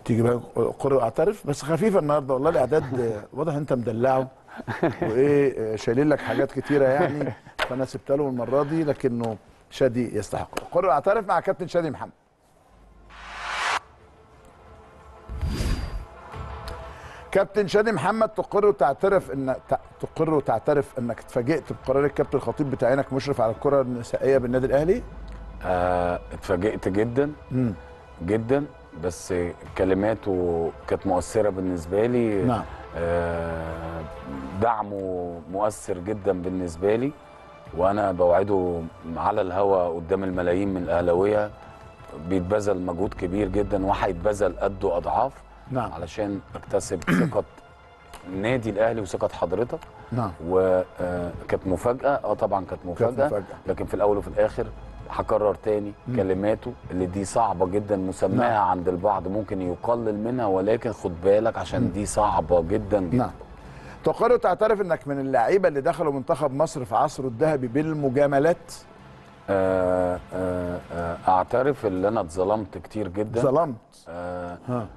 تيجي بقى قرر اعترف بس خفيفه النهارده والله الاعداد آه، واضح انت مدلعه وايه آه، شايلين لك حاجات كتيره يعني فانا سبتها له المره دي لكنه شادي يستحق قرر اعترف مع كابتن شادي محمد كابتن شادي محمد تقر وتعترف ان ت- تقر وتعترف انك اتفاجئت بقرار الكابتن الخطيب بتعيينك مشرف على الكره النسائيه بالنادي الاهلي آه اتفاجئت جدا امم جدا بس كلماته كانت مؤثره بالنسبه لي نعم آه دعمه مؤثر جدا بالنسبه لي وانا بوعده على الهوا قدام الملايين من الاهلاويه بيتبذل مجهود كبير جدا وهيتبذل قده اضعاف نعم علشان اكتسب ثقه النادي الاهلي وثقه حضرتك نعم وكانت مفاجاه اه طبعا كانت مفاجاه مفاجأة. لكن في الاول وفي الاخر هكرر تاني مم. كلماته اللي دي صعبه جدا مسماها نعم. عند البعض ممكن يقلل منها ولكن خد بالك عشان دي صعبه جدا جدا نعم تقر وتعترف انك من اللعيبه اللي دخلوا منتخب مصر في عصره الذهبي بالمجاملات آه آه آه اعترف ان انا اتظلمت كتير جدا ظلمت آه ها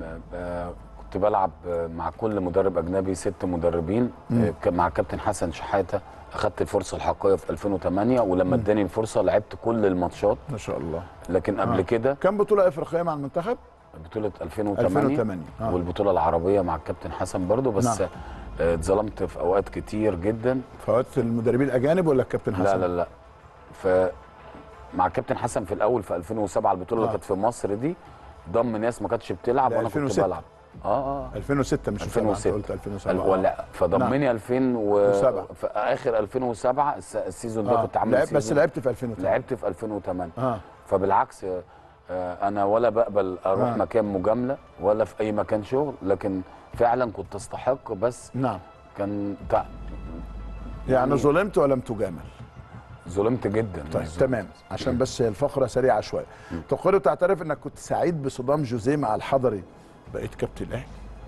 آه كنت بلعب مع كل مدرب اجنبي ست مدربين مم. آه، مع كابتن حسن شحاته اخدت الفرصه الحقيقيه في 2008 ولما اداني الفرصه لعبت كل الماتشات ما شاء الله لكن قبل آه. كده كم بطوله افريقيه مع المنتخب بطوله 2008, 2008 آه. والبطوله العربيه مع الكابتن حسن برضو بس نعم. آه، اتظلمت في اوقات كتير جدا فوات المدربين الاجانب ولا الكابتن حسن لا لا لا ف مع الكابتن حسن في الاول في 2007 البطوله آه. اللي كانت في مصر دي ضم ناس ما كانتش بتلعب ده وانا كنت 2006. بلعب اه اه 2006 مش 2006. 2006 قلت 2007 ال- ولا فضمني 2000 و وسبعة. في اخر 2007 الس- السيزون ده آه. كنت عامل لعب بس سيزون. لعبت في 2008 لعبت في 2008 اه فبالعكس آه، انا ولا بقبل اروح آه. آه. مكان مجامله ولا في اي مكان شغل لكن فعلا كنت استحق بس نعم كان تع... يعني يعني- ظلمت ولم تجامل ظلمت جدا طيب ظلمت. تمام عشان بس الفقره سريعه شويه تقر وتعترف انك كنت سعيد بصدام جوزيه مع الحضري بقيت كابتن الاهلي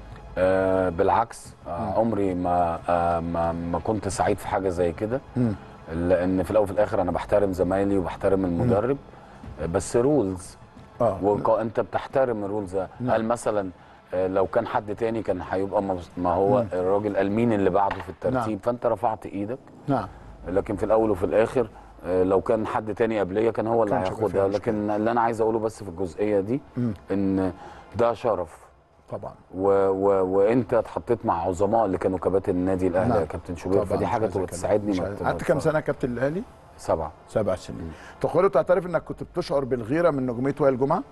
آه بالعكس آه عمري ما, آه ما ما كنت سعيد في حاجه زي كده مم. لان في الاول وفي الاخر انا بحترم زمايلي وبحترم المدرب آه، بس رولز اه وانت بتحترم الرولز نعم. هل مثلا آه، لو كان حد تاني كان هيبقى مبس- ما هو الراجل قال مين اللي بعده في الترتيب نعم. فانت رفعت ايدك نعم لكن في الاول وفي الاخر آه، لو كان حد تاني قبليه كان هو اللي كانش هيبقى فيها هياخدها مشكلة. لكن اللي انا عايز اقوله بس في الجزئيه دي مم. ان ده شرف طبعا و و وانت اتحطيت مع عظماء اللي كانوا كباتن النادي الاهلي نعم. يا كابتن شوبير طبعا فدي مش حاجه عايز تبقى أتكلم. تساعدني مش ما عايز- تبقى قعدت كام تفرق. سنه كابتن الاهلي سبعه سبع سنين تقر وتعترف انك كنت بتشعر بالغيره من نجوميه وائل جمعه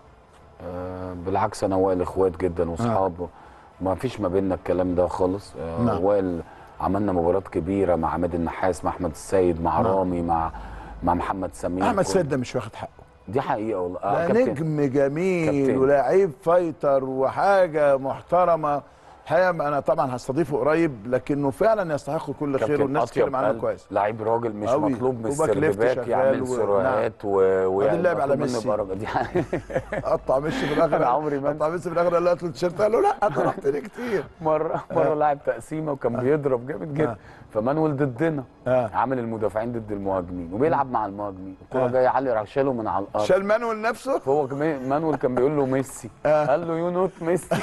آه بالعكس انا وائل اخوات جدا واصحاب ما فيش ما بيننا الكلام ده خالص آه نعم. وائل عملنا مباريات كبيره مع عماد النحاس مع احمد السيد مع نعم. رامي مع مع محمد سمير احمد كل- سيد ده مش واخد حقه دي حقيقه والله ده كابتن. نجم جميل كابتن. ولاعيب فايتر وحاجه محترمه الحقيقه انا طبعا هستضيفه قريب لكنه فعلا يستحق كل خير كابتن والناس أطيب تتكلم عنه قلب، كويس لعيب راجل مش أوي. مطلوب من وباك ليفت السيرفيباك شغال يعمل و- سرعات و... وادي اللعب على مطلوب منه ميسي. يبقى راجل. دي قطع مشي في الاخر أنا عمري ما قطع مشي في الاخر قال له هات له التيشيرت قال له لا طلعتني كتير مره مره لاعب تقسيمه وكان بيضرب جامد جدا آه. فمانويل ضدنا آه. عامل المدافعين ضد المهاجمين وبيلعب مع المهاجمين الكره آه. جايه علي راح شاله من على الارض شال مانويل نفسه فهو كمان مانويل كان بيقول له ميسي آه. قال له يو نوت ميسي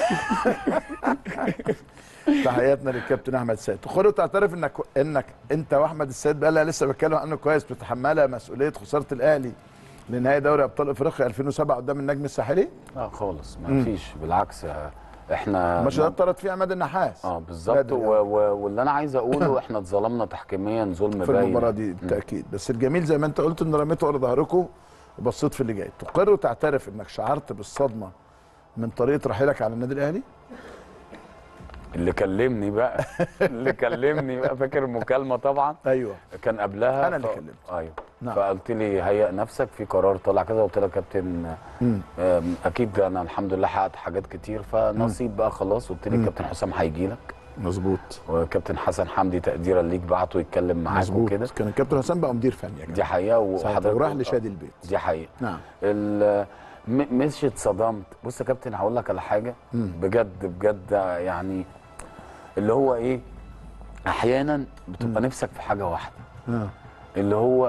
تحياتنا للكابتن احمد السيد تخر وتعترف انك انك انت واحمد السيد بقى لسه بتكلم عنه كويس بتتحملها مسؤوليه خساره الاهلي لنهائي دوري ابطال افريقيا 2007 قدام النجم الساحلي لا خالص ما فيش بالعكس آه، احنا الماتش ده اتطرد فيه عماد النحاس اه بالظبط بدري و... و... واللي انا عايز اقوله احنا اتظلمنا تحكيميا ظلم في باين المباراه دي بالتاكيد بس الجميل زي ما انت قلت ان رميته ورا ظهركم وبصيت في اللي جاي تقر وتعترف انك شعرت بالصدمه من طريقه رحيلك على النادي الاهلي اللي كلمني بقى اللي كلمني بقى فاكر المكالمه طبعا ايوه كان قبلها أنا اللي ف... كلمت. ايوه نعم. فقلت لي هيئ نفسك في قرار طلع كذا قلت له يا كابتن مم. آم، اكيد انا الحمد لله حققت حاجات كتير فنصيب بقى خلاص قلت لي كابتن حسام هيجي لك مظبوط وكابتن حسن حمدي تقديرا ليك بعته يتكلم معاك مظبوط وكده كان الكابتن حسام بقى مدير فني يا دي جماعه حقيقه ساعتها وراح آه، لشادي البيت دي حقيقه نعم ال- م- مش اتصدمت بص يا كابتن هقول لك على حاجه مم. بجد بجد يعني اللي هو ايه احيانا بتبقى نفسك في حاجه واحده آه. اللي هو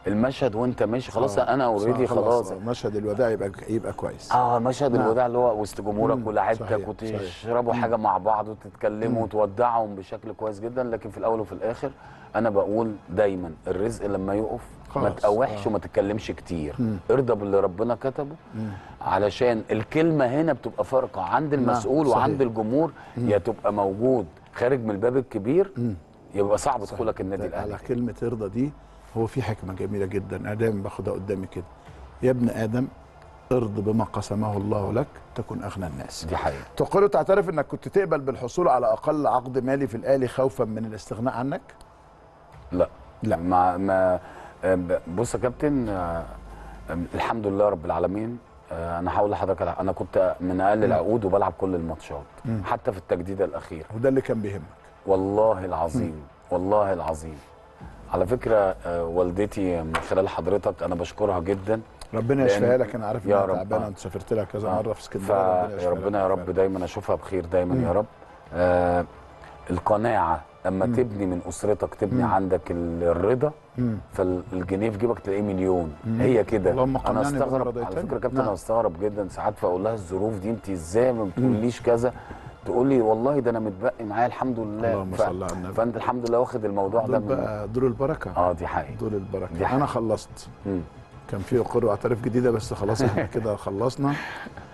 المشهد وانت ماشي خلاص آه، انا اوريدي صح، خلاص آه، مشهد الوداع يبقى يبقى كويس اه مشهد نعم. الوداع اللي هو وسط جمهورك مم، ولاعيبتك صحيح، وتشربوا حاجه مع بعض وتتكلموا وتودعهم بشكل كويس جدا لكن في الاول وفي الاخر انا بقول دايما الرزق لما يقف ما خلاص، تقوحش آه. وما تتكلمش كتير مم. ارضى باللي ربنا كتبه مم. علشان الكلمه هنا بتبقى فارقه عند نعم، المسؤول صحيح. وعند الجمهور يا تبقى موجود خارج من الباب الكبير مم. يبقى صعب دخولك النادي على الاهلي كلمة رضا دي هو في حكمة جميلة جدا أنا دايما باخدها قدامي كده يا ابن آدم ارض بما قسمه الله لك تكن أغنى الناس دي حقيقه تقول تعترف انك كنت تقبل بالحصول على اقل عقد مالي في الاهلي خوفا من الاستغناء عنك لا لا. ما ما آه، بص يا كابتن آه، آه، الحمد لله رب العالمين آه، انا هقول لحضرتك على- انا كنت من اقل العقود وبلعب كل الماتشات مم. حتى في التجديده الاخيره وده اللي كان بيهمك والله العظيم والله العظيم على فكره آه، والدتي من خلال حضرتك انا بشكرها جدا ربنا لأن- يشفيها لك انا عارف يا انها رب، تعبانه آه. انت سافرت لها كذا آه. مره في اسكندريه فيا ربنا يا رب دايما اشوفها بخير دايما يا رب آه القناعه لما تبني من اسرتك تبني مم. عندك ال- الرضا مم. فالجنيه في جيبك تلاقيه مليون هي كده اللهم انا قنعني بما استغرب رضيتني. على فكره يا كابتن نعم. انا استغرب جدا ساعات فاقول لها الظروف دي انت ازاي ما بتقوليش كذا تقول لي والله ده انا متبقي معايا الحمد لله اللهم ف- صل على النبي. فانت الحمد لله واخد الموضوع ده دول من بقى دول البركه اه دي حقيقه دول البركه دي انا خلصت مم. كان في قروء اعتراف جديده بس خلاص احنا كده خلصنا